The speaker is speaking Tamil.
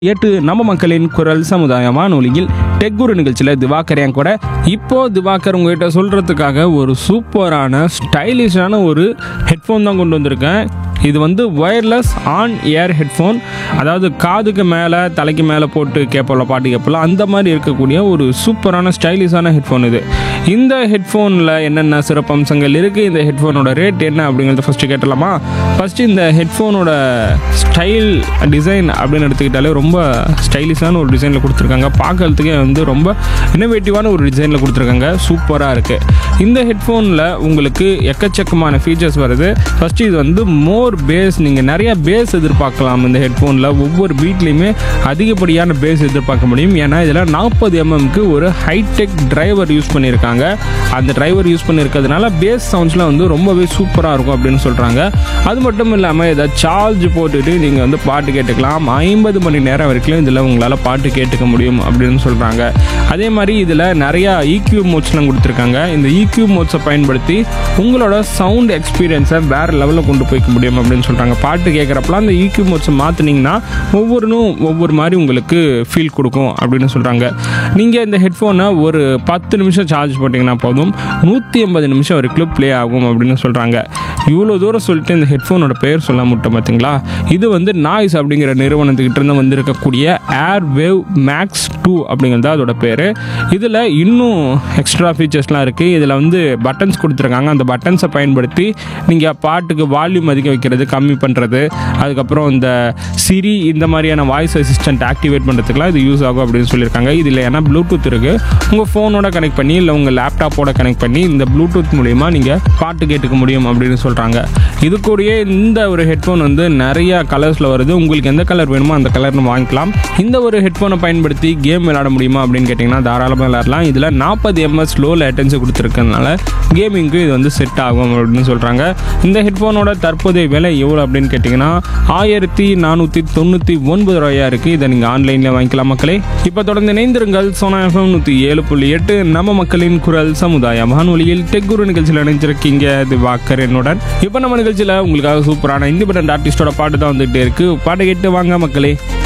எட்டு நம்ம மக்களின் குரல் சமுதாய வானொலியில் டெக் குரு நிகழ்ச்சியில் திவாகர் என் கூட இப்போ திவாகர் உங்ககிட்ட சொல்கிறதுக்காக ஒரு சூப்பரான ஸ்டைலிஷான ஒரு ஹெட்ஃபோன் தான் கொண்டு வந்திருக்கேன் இது வந்து ஒயர்லெஸ் ஆன் ஏர் ஹெட்ஃபோன் அதாவது காதுக்கு மேலே தலைக்கு மேலே போட்டு கேட்போம்ல பாட்டு கேட்போம்ல அந்த மாதிரி இருக்கக்கூடிய ஒரு சூப்பரான ஸ்டைலிஷான ஹெட்ஃபோன் இது இந்த ஹெட்ஃபோனில் என்னென்ன சிறப்பம்சங்கள் இருக்குது இந்த ஹெட்ஃபோனோட ரேட் என்ன அப்படிங்கிறத ஃபஸ்ட்டு கேட்டலாமா ஃபஸ்ட்டு இந்த ஹெட்ஃபோனோட ஸ்டைல் டிசைன் அப்படின்னு எடுத்துக்கிட்டாலே ரொம்ப ஸ்டைலிஷான ஒரு டிசைனில் கொடுத்துருக்காங்க பார்க்கறதுக்கே வந்து ரொம்ப இன்னோவேட்டிவான ஒரு டிசைனில் கொடுத்துருக்காங்க சூப்பராக இருக்குது இந்த ஹெட்ஃபோனில் உங்களுக்கு எக்கச்சக்கமான ஃபீச்சர்ஸ் வருது ஃபஸ்ட்டு இது வந்து மோர் பேஸ் நீங்கள் நிறைய பேஸ் எதிர்பார்க்கலாம் இந்த ஹெட்ஃபோனில் ஒவ்வொரு பீட்லேயுமே அதிகப்படியான பேஸ் எதிர்பார்க்க முடியும் ஏன்னா இதில் நாற்பது எம்எம்க்கு ஒரு ஹைடெக் டிரைவர் யூஸ் பண்ணியிருக்காங்க அந்த டிரைவர் யூஸ் பண்ணியிருக்கிறதுனால பேஸ் சவுண்ட்ஸ்லாம் வந்து ரொம்பவே சூப்பராக இருக்கும் அப்படின்னு சொல்கிறாங்க அது மட்டும் இல்லாமல் இதை சார்ஜ் போட்டுட்டு நீங்கள் வந்து பாட்டு கேட்டுக்கலாம் ஐம்பது மணி நேரம் வரைக்கும் இதில் உங்களால் பாட்டு கேட்டுக்க முடியும் அப்படின்னு சொல்கிறாங்க அதே மாதிரி இதில் நிறையா EQ மோட்ஸ்லாம் கொடுத்துருக்காங்க இந்த EQ மோட்ஸை பயன்படுத்தி உங்களோட சவுண்ட் எக்ஸ்பீரியன்ஸை வேறு லெவலில் கொண்டு போய்க்க முடியும் அப்படின்னு சொல்கிறாங்க பாட்டு கேட்குறப்பலாம் அந்த EQ மோட்ஸை மாற்றினீங்கன்னா ஒவ்வொன்றும் ஒவ்வொரு மாதிரி உங்களுக்கு ஃபீல் கொடுக்கும் அப்படின்னு சொல்கிறாங்க நீங்கள் இந்த ஹெட்ஃபோனை ஒரு பத்து நிமிஷம் சார்ஜ் போட்டிங்கன்னா போதும் நூற்றி ஐம்பது நிமிஷம் வரைக்கும் ப்ளே ஆகும் அப்படின்னு சொல்கிறாங்க இவ்வளோ தூரம் சொல்லிட்டு இந்த ஹெட்ஃபோனோட பேர் சொல்ல முட்டோம் பார்த்தீங்களா இது வந்து நாய்ஸ் அப்படிங்கிற நிறுவனத்துக்கிட்ட இருந்து வந்திருக்கக்கூடிய ஏர் வேவ் மேக்ஸ் டூ அப்படிங்கிறது தான் அதோட பேர் இதில் இன்னும் எக்ஸ்ட்ரா ஃபீச்சர்ஸ்லாம் இருக்குது இதில் வந்து பட்டன்ஸ் கொடுத்துருக்காங்க அந்த பட்டன்ஸை பயன்படுத்தி நீங்கள் பாட்டுக்கு வால்யூம் அதிக வைக்கிறது கம்மி பண்ணுறது அதுக்கப்புறம் இந்த சிரி இந்த மாதிரியான வாய்ஸ் அசிஸ்டன்ட் ஆக்டிவேட் பண்ணுறதுக்குலாம் இது யூஸ் ஆகும் அப்படின்னு சொல்லியிருக்காங்க இதில் ஏன்னா ப்ளூடூத் இருக்குது உங்கள் ஃபோனோட கனெக்ட் பண்ணி இல்லை உங்கள் லேப்டாப்போட கனெக்ட் பண்ணி இந்த ப்ளூடூத் மூலிமா நீங்கள் பாட்டு கேட்டுக்க முடியும் அப்படின்னு சொல்கிறாங்க இது கூடயே இந்த ஒரு ஹெட்ஃபோன் வந்து நிறைய கலர்ஸில் வருது உங்களுக்கு எந்த கலர் வேணுமோ அந்த கலர் நம்ம வாங்கிக்கலாம் இந்த ஒரு ஹெட்ஃபோனை பயன்படுத்தி கேம் விளையாட முடியுமா அப்படின்னு கேட்டிங்கன்னா தாராளமாக விளையாடலாம் இதில் நாற்பது எம்எஸ் லோ லேட்டன்சி கொடுத்துருக்கனால கேமிங்க்கு இது வந்து செட் ஆகும் அப்படின்னு சொல்கிறாங்க இந்த ஹெட்ஃபோனோட தற்போதைய விலை எவ்வளோ அப்படின்னு கேட்டிங்கன்னா ஆயிரத்தி நானூற்றி தொண்ணூற்றி ஒன்பது ரூபாயா இருக்குது இதை நீங்கள் ஆன்லைனில் வாங்கிக்கலாம் மக்களே இப்போ தொடர்ந்து இணைந்திருங்கள் சோனா எஃப்எம் நூற்றி ஏழு புள்ளி எட்டு நம்ம மக்களின் குரல் சமுதாய வானொலியில் டெக் குரு நிகழ்ச்சியில் இணைஞ்சிருக்கீங்க இது வாக்கர் என்னுடன் இப்போ நம்ம நிகழ்ச்சியில் உங்களுக்காக சூப்பரான இண்டிபெண்டன்ட் ஆர்டிஸ்டோட பாட்டு தான் வந்துகிட்டே இருக்கு பாட்டை கேட்டு வாங்க மக்களே